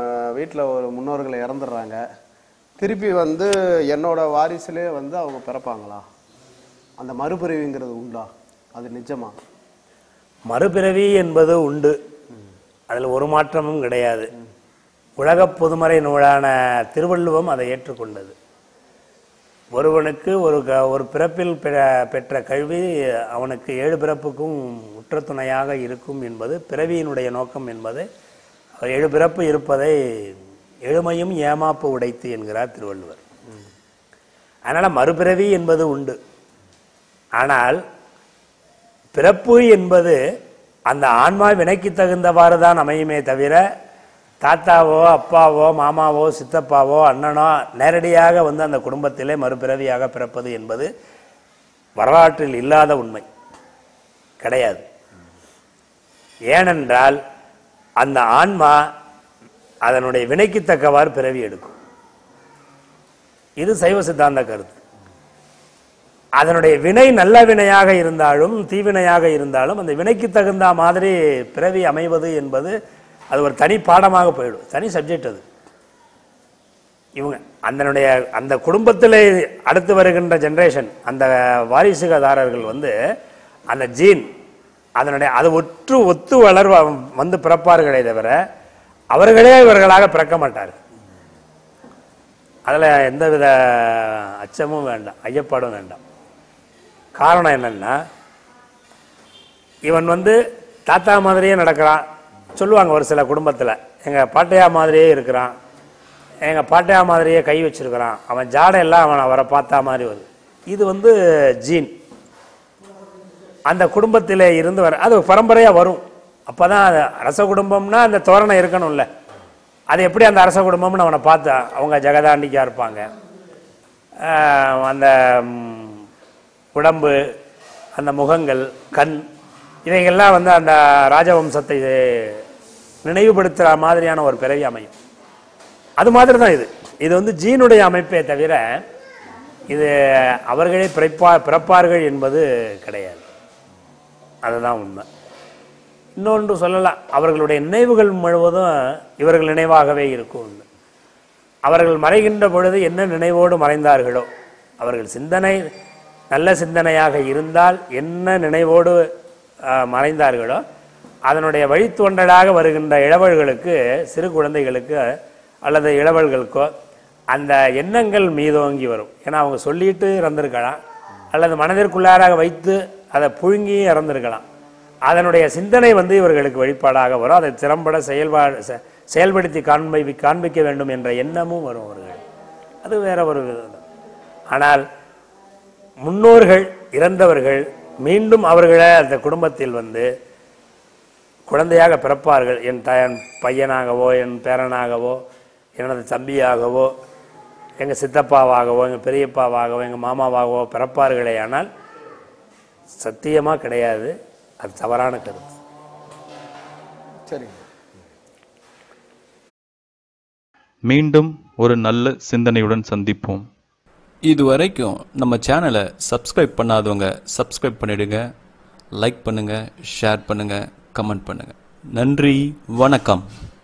வீட்டில் ஒரு முன்னோர்கள் இறந்துடுறாங்க திருப்பி வந்து என்னோட வாரிசுலே வந்து அவங்க பிறப்பாங்களா அந்த மறுபிறவிங்கிறது உண்டா அது நிஜமா மறுபிறவி என்பது உண்டு அதில் ஒரு மாற்றமும் கிடையாது உலகப் பொதுமறை நூலான திருவள்ளுவம் அதை ஏற்றுக்கொண்டது ஒருவனுக்கு ஒரு க ஒரு பிறப்பில் பெற- பெற்ற கல்வி அவனுக்கு ஏழு பிறப்புக்கும் உற்ற துணையாக இருக்கும் என்பது பிறவியினுடைய நோக்கம் என்பது அவர் ஏழு பிறப்பு இருப்பதை எழுமையும் ஏமாப்பு உடைத்து என்கிறார் திருவள்ளுவர் அதனால மறுபிறவி என்பது உண்டு ஆனால் பிறப்பு என்பது அந்த ஆன்மா வினைக்கு தகுந்தவாறு தான் அமையுமே தவிர தாத்தாவோ அப்பாவோ மாமாவோ சித்தப்பாவோ அண்ணனோ நேரடியாக வந்து அந்த குடும்பத்திலே மறுபிறவியாக பிறப்பது என்பது வரலாற்றில் இல்லாத உண்மை கிடையாது ஏனென்றால் அந்த ஆன்மா அதனுடைய வினைக்கு தக்கவாறு பிறவி எடுக்கும் இது சைவ சித்தாந்த கருத்து அதனுடைய வினை நல்ல வினையாக இருந்தாலும் தீவினையாக இருந்தாலும் அந்த வினைக்கு தகுந்த மாதிரி பிறவி அமைவது என்பது அது ஒரு தனி பாடமாக போயிடும் தனி சப்ஜெக்ட் அது இவங்க அதனுடைய அந்த குடும்பத்தில் அடுத்து வருகின்ற ஜெனரேஷன் அந்த வாரிசுகதாரர்கள் வந்து அந்த ஜீன் அதனுடைய அது ஒற்று ஒத்து வளர் வந்து பிறப்பார்களே தவிர அவர்களே இவர்களாக பிறக்க மாட்டார்கள் அதில் எந்தவித அச்சமும் வேண்டாம் ஐயப்பாடும் வேண்டாம் காரணம் என்னன்னா இவன் வந்து தாத்தா மாதிரியே நடக்கிறான் சொல்லுவாங்க ஒரு சில குடும்பத்தில் எங்கள் பாட்டையா மாதிரியே இருக்கிறான் எங்கள் பாட்டையா மாதிரியே கை வச்சிருக்கிறான் அவன் ஜாடை எல்லாம் அவன் அவரை பார்த்தா மாதிரி வருது இது வந்து ஜீன் அந்த குடும்பத்தில் இருந்து வர அது பரம்பரையாக வரும் அப்போ தான் அரச குடும்பம்னா அந்த தோரணை இருக்கணும்ல அது எப்படி அந்த அரச குடும்பம்னு அவனை பார்த்தா அவங்க ஜெகதாண்டிக்கா இருப்பாங்க ஆஹ் அந்த ம், உடம்பு அந்த முகங்கள் கண் இவைகள்லாம் வந்து அந்த ராஜவம்சத்தை நினைவுபடுத்துகிற மாதிரியான ஒரு பிறவி அமையும் அது மாதிரி தான் இது இது வந்து ஜீனுடைய அமைப்பே தவிர இது அவர்களே பிறப்பா பிறப்பார்கள் என்பது கிடையாது அதுதான் உண்மை இன்னொன்று சொல்லலாம் அவர்களுடைய நினைவுகள் முழுவதும் இவர்கள் நினைவாகவே இருக்கும் அவர்கள் மறைகின்ற பொழுது என்ன நினைவோடு மறைந்தார்களோ அவர்கள் சிந்தனை நல்ல சிந்தனையாக இருந்தால் என்ன நினைவோடு ஆஹ், மறைந்தார்களோ அதனுடைய வழித்தோன்றலாக வருகின்ற இளவல்களுக்கு சிறு குழந்தைகளுக்கு அல்லது இளவல்களுக்கோ அந்த எண்ணங்கள் மீதோங்கி வரும் ஏன்னா அவங்க சொல்லிட்டு இறந்திருக்கலாம் அல்லது மனதிற்குள்ளாராக வைத்து அதை புழுங்கி இறந்திருக்கலாம் அதனுடைய சிந்தனை வந்து இவர்களுக்கு வெளிப்பாடாக வரும் அதை திறம்பட செயல்பாடு செ- செயல்படுத்தி காண்பி காண்பிக்க வேண்டும் என்ற எண்ணமும் வரும் அவர்கள் அது வேற ஒரு விதம் ஆனால் முன்னோர்கள் இறந்தவர்கள் மீண்டும் அவர்களை அந்த குடும்பத்தில் வந்து குழந்தையாக பிறப்பார்கள் என் த என் பையனாகவோ என் பேரனாகவோ எனது தம்பியாகவோ எங்கள் சித்தப்பாவாகவோ எங்கள் பெரியப்பாவாகவோ எங்கள் மாமாவாகவோ பிறப்பார்களே ஆனால் சத்தியமாக கிடையாது அது தவறான கருத்து சரிங்க மீண்டும் ஒரு நல்ல சிந்தனையுடன் சந்திப்போம் இதுவரைக்கும் நம்ம சேனலை சப்ஸ்கிரைப் பண்ணாதவங்க சப்ஸ்கிரைப் பண்ணிடுங்க லைக் பண்ணுங்க ஷேர் பண்ணுங்க கமெண்ட் பண்ணுங்க நன்றி வணக்கம்